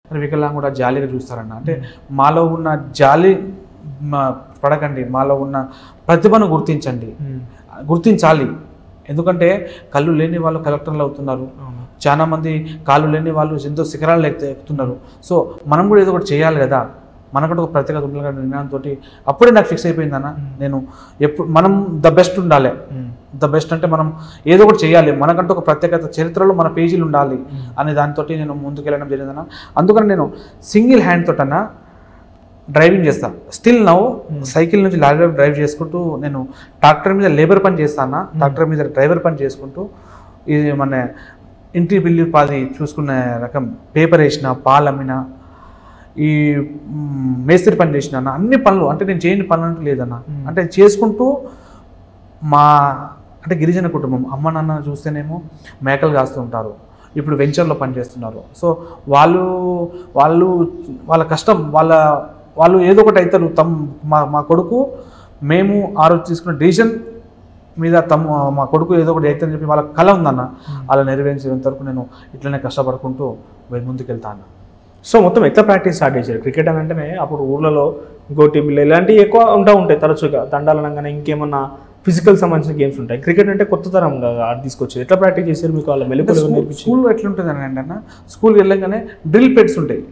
మరి వికలాంగుడు కూడా జాలిగా చూస్తారన్న అంటే మాలో ఉన్న జాలి మా- పడకండి మాలో ఉన్న ప్రతిభను గుర్తించండి గుర్తించాలి ఎందుకంటే కళ్ళు లేని వాళ్ళు కలెక్టర్లు అవుతున్నారు అవును. చాలా మంది కాళ్ళు లేని వాళ్ళు ఎంతో శిఖరాలు ఎక్కి- ఎక్కుతున్నారు సో మనం కూడా ఏదో ఒకటి చేయాలి కదా మనకంటూ ఒక ప్రత్యేకత ఉండాలి కదా నిర్ణయంతో అప్పుడే నాకు ఫిక్స్ అయిపోయింది అన్న నేను ఎప్పుడు మనం ద బెస్ట్ ఉండాలి ద బెస్ట్ అంటే మనం ఏదో ఒకటి చేయాలి మనకంటూ ఒక ప్రత్యేకత చరిత్రలో మన పేజీలు ఉండాలి అనే దాంతో నేను ముందుకెళ్ళడం జరిగిందన్న అందుకని నేను సింగిల్ హ్యాండ్ తోటన్నా డ్రైవింగ్ చేస్తా స్టిల్ నౌ సైకిల్ నుంచి లారీ వైపు డ్రైవ్ చేసుకుంటూ నేను ట్రాక్టర్ మీద లేబర్ పని చేస్తాను ట్రాక్టర్ మీద డ్రైవర్ పని చేసుకుంటూ ఇది మన ఇంటి బిల్లు పాది చూసుకునే రకం పేపర్ వేసిన పాలు అమ్మిన ఈ మ్, మేస్త్రి పని చేసిన అన్న అన్ని పనులు అంటే నేను చేయని పనులు అంటూ లేదన్న అంటే చేసుకుంటూ మా అంటే గిరిజన కుటుంబం అమ్మ నాన్న చూస్తేనేమో మేకలు కాస్తూ ఉంటారు ఇప్పుడు వెంచర్లో పనిచేస్తున్నారు సో వాళ్ళు వాళ్ళు వాళ్ళ కష్టం వాళ్ళ వాళ్ళు ఏదో ఒకటి అవుతారు తమ్ మా మా కొడుకు మేము ఆ రోజు తీసుకున్న డిసిషన్ మీద తమ మా కొడుకు ఏదో ఒకటి అవుతుందని చెప్పి వాళ్ళ కళ ఉందన్న అలా నెరవేర్చేంత వరకు నేను ఇట్లనే కష్టపడుకుంటూ వెళ్ళి ముందుకెళ్తాను సో మొత్తం ఎట్లా ప్రాక్టీస్ స్టార్ట్ చేశారు క్రికెట్ అని అంటేనే అప్పుడు ఊర్లలో గోటి బిల్ల ఇలాంటివి ఎక్కువ ఉంటా ఉంటాయి తరచుగా దండాలు అనగానే ఇంకేమన్నా ఫిజికల్ సంబంధించిన గేమ్స్ ఉంటాయి క్రికెట్ అంటే కొత్త తరం ఆడి తీసుకొచ్చారు ఎట్లా ప్రాక్టీస్ చేశారు మీకు వాళ్ళ మెలుపులు ఎవరు నేర్పించి స్కూల్లో ఎట్లుంటుంది అని అంటే అన్న స్కూల్కి వెళ్ళగానే డ్రిల్ పెట్స్ ఉంటాయి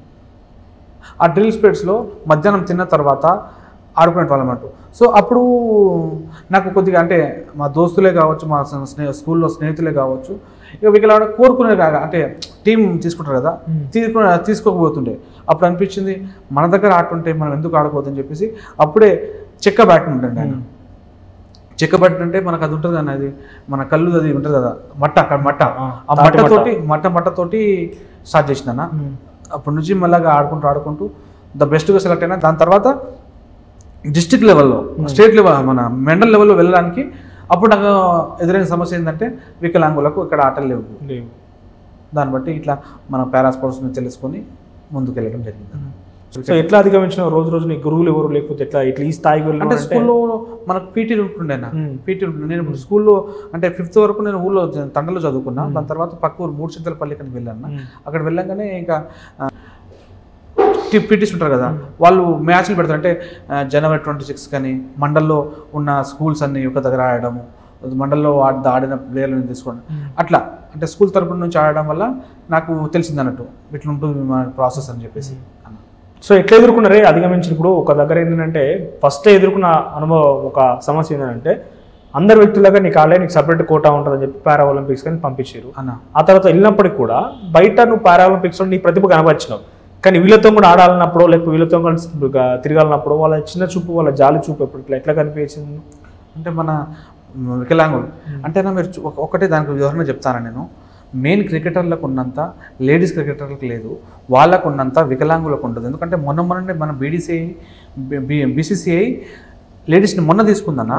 ఆ డ్రిల్ స్పేట్స్లో మధ్యాహ్నం తిన్న తర్వాత ఆడుకునే వాళ్ళం అన్నట్టు సో అప్పుడు నాకు కొద్దిగా అంటే మా దోస్తులే కావచ్చు మా స్నేహ స్కూల్లో స్నేహితులే కావచ్చు ఇక వీళ్ళ కోరుకునే కాగా అంటే టీం తీసుకుంటారు కదా తీసుకు తీసుకోకపోతుండే అప్పుడు అనిపించింది మన దగ్గర ఆట ఉంటే మనం ఎందుకు ఆడకూడదని చెప్పేసి అప్పుడే చెక్క బ్యాట్ ఉంటుండే ఆయన చెక్క బ్యాట్ అంటే మనకు అది ఉంటుంది అన్న అది మన కళ్ళు అది ఉంటుంది కదా మట్ట అక్కడ మట్ట ఆ, ఆ తాటి మట్ట. మట్టతోటి మట్ట మట్టతోటి స్టార్ట్ చేసిన అప్పటి నుంచి మళ్ళాగా ఆడుకుంటూ ఆడుకుంటూ ద బెస్ట్గా సెలెక్ట్ అయినా దాని తర్వాత డిస్ట్రిక్ట్ లెవెల్లో స్టేట్ లెవెల్ మన మెండల్ లెవెల్లో వెళ్ళడానికి అప్పుడు నాకు ఎదురైన సమస్య ఏంటంటే వికలాంగులకు ఇక్కడ ఆటలు లేవు లేవు. దాన్ని బట్టి ఇట్లా మన పారా స్పోర్ట్స్ తెలుసుకొని ముందుకెళ్ళడం జరిగింది సో ఎట్లా అధిగమించిన రోజు రోజు నీ గురువులు ఎవరు లేకపోతే ఎట్లా ఇట్లా ఈ స్థాయికి అంటే వెళ్ళాలంటే స్కూల్లో మనకు పీటీ ఉంటుండే నా మ్మ్. పీటీ ఉంటుండే నేను ఇప్పుడు స్కూల్లో అంటే ఫిఫ్త్ వరకు నేను ఊళ్ళో జ- తండలో చదువుకున్నా దాని తర్వాత పక్క ఊరు మూడు చింతలపల్లి అక్కడికి వెళ్ళాను మ్మ్. అక్కడ వెళ్ళంగానే ఇంకా పీటీస్ ఉంటారు కదా వాళ్ళు మ్యాచ్లు పెడతారు అంటే ఆ, జనవరి ట్వంటీ సిక్స్ కానీ మండల్లో ఉన్న స్కూల్స్ అన్ని ఒక దగ్గర ఆడడము మండల్లో ఆడ ఆడిన ప్లేయర్లను తీసుకోండి అట్లా అంటే స్కూల్ తరపున నుంచి ఆడడం వల్ల నాకు తెలిసింది అన్నట్టు ఇట్లా ఉంటుంది మా ప్రాసెస్ అని చెప్పేసి అన్న. సో ఎట్లా ఎదుర్కొన్నారే అధిగమించినప్పుడు ఒక దగ్గర ఏంటంటే ఫస్ట్ ఎదుర్కొన్న అనుభవం ఒక సమస్య ఏంటంటే అందరు వ్యక్తులుగా నీకు ఆల్రెడీ నీకు సపరేట్ కోటా ఉంటుందని చెప్పి పారా ఒలింపిక్స్ కానీ పంపించారు అన్న ఆ తర్వాత వెళ్ళినప్పటికి కూడా బయట నువ్వు పారా ఒలింపిక్స్లో నీ ప్రతిభ కనపరిచినావు కానీ వీళ్ళతో కూడా ఆడాలన్నప్పుడు లేకపోతే వీళ్ళతో కలిసి తిరగాలన్నప్పుడు వాళ్ళ చిన్న చూపు వాళ్ళ జాలి చూపు ఎప్పుడు ఇట్లా ఎట్లా కనిపించింది అంటే మన వికలాంగులు అంటే నా మీరు చూ- ఒక- ఒకటే దానికి వివరణ చెప్తాను నేను మెయిన్ క్రికెటర్లకు ఉన్నంత లేడీస్ క్రికెటర్లకు లేదు వాళ్ళకు ఉన్నంత వికలాంగులకు ఉండదు ఎందుకంటే మొన్న మొన్న మన బీడీసీఐ బీసీసీఐ లేడీస్ని మొన్న తీసుకుందన్న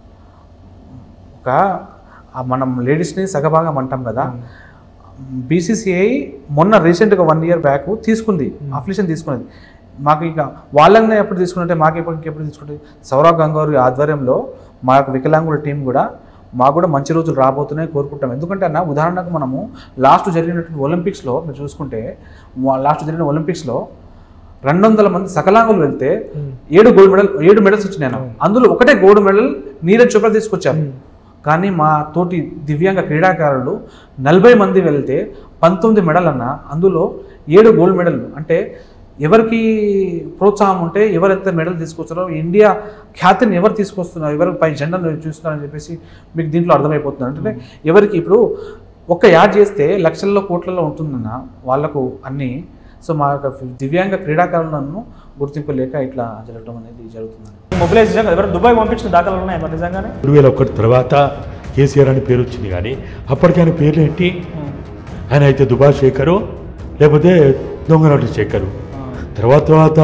ఒక ఆ మనం లేడీస్ని సగభాగం అంటాం కదా బీసీసీఐ మొన్న రీసెంట్గా వన్ ఇయర్ బ్యాక్ తీసుకుంది అఫిలిషన్ తీసుకున్నది మాకు ఇంకా వాళ్ళని ఎప్పుడు తీసుకుంటే మాకు ఎప్పుడు ఇంకెప్పుడు తీసుకుంటే సౌరవ్ గంగోరి ఆధ్వర్యంలో మాకు వికలాంగుల టీం కూడా మాకు కూడా మంచి రోజులు రాబోతున్నాయి కోరుకుంటాం ఎందుకంటే అన్న ఉదాహరణకు మనము లాస్ట్ జరిగినటువంటి ఒలింపిక్స్లో మీరు చూసుకుంటే లాస్ట్ జరిగిన ఒలింపిక్స్లో రెండు వందల మంది సకలాంగులు వెళ్తే ఏడు గోల్డ్ మెడల్ ఏడు మెడల్స్ వచ్చినాయి అన్న. అందులో ఒకటే గోల్డ్ మెడల్ నీరజ్ చోప్రా తీసుకొచ్చారు కానీ మా తోటి దివ్యాంగ క్రీడాకారులు నలభై మంది వెళ్తే పంతొమ్మిది మెడల్ అన్న అందులో ఏడు గోల్డ్ మెడల్ అంటే ఎవరికి ప్రోత్సాహం ఉంటే ఎవరైతే మెడల్ తీసుకొస్తారో ఇండియా ఖ్యాతిని ఎవరు తీసుకొస్తున్నారు ఎవరు పై జెండాను చూస్తున్నారని చెప్పేసి మీకు దీంట్లో అర్థమైపోతుంది అంటే ఎవరికి ఇప్పుడు ఒక్క యాడ్ చేస్తే లక్షల్లో కోట్లలో ఉంటుందన్న వాళ్ళకు అన్నీ సో మా యొక్క దివ్యాంగ క్రీడాకారులను గుర్తింపు లేక ఇట్లా జరగడం అనేది జరుగుతుంది మొబిలైజ్ నిజంగా ఎవరు దుబాయ్ పంపించిన దాఖలు ఉన్నాయి మరి నిజంగానే రెండు వేల ఒకటి తర్వాత కేసీఆర్ అని పేరు వచ్చింది కానీ అప్పటికి ఆయన పేర్లు ఏంటి ఆయన అయితే దుబా శేఖరు లేకపోతే దొంగనాటి శేఖరు తర్వాత తర్వాత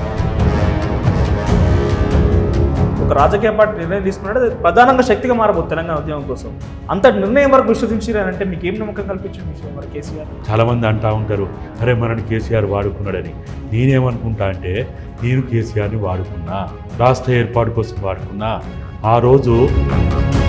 ఒక రాజకీయ పార్టీ నిర్ణయం తీసుకున్నాడు అది ప్రధానంగా శక్తిగా మారబోతుంది తెలంగాణ ఉద్యమం కోసం అంత నిర్ణయం వరకు విశ్వసించారంటే మీకు ఏం నమ్మకం కల్పించింది విషయం మరి కేసీఆర్ చాలామంది అంటా ఉంటారు అరే మనని కేసీఆర్ వాడుకున్నాడని నేనేమనుకుంటా అంటే నేను కేసీఆర్ని వాడుకున్నా రాష్ట్ర ఏర్పాటు కోసం వాడుకున్నా ఆ రోజు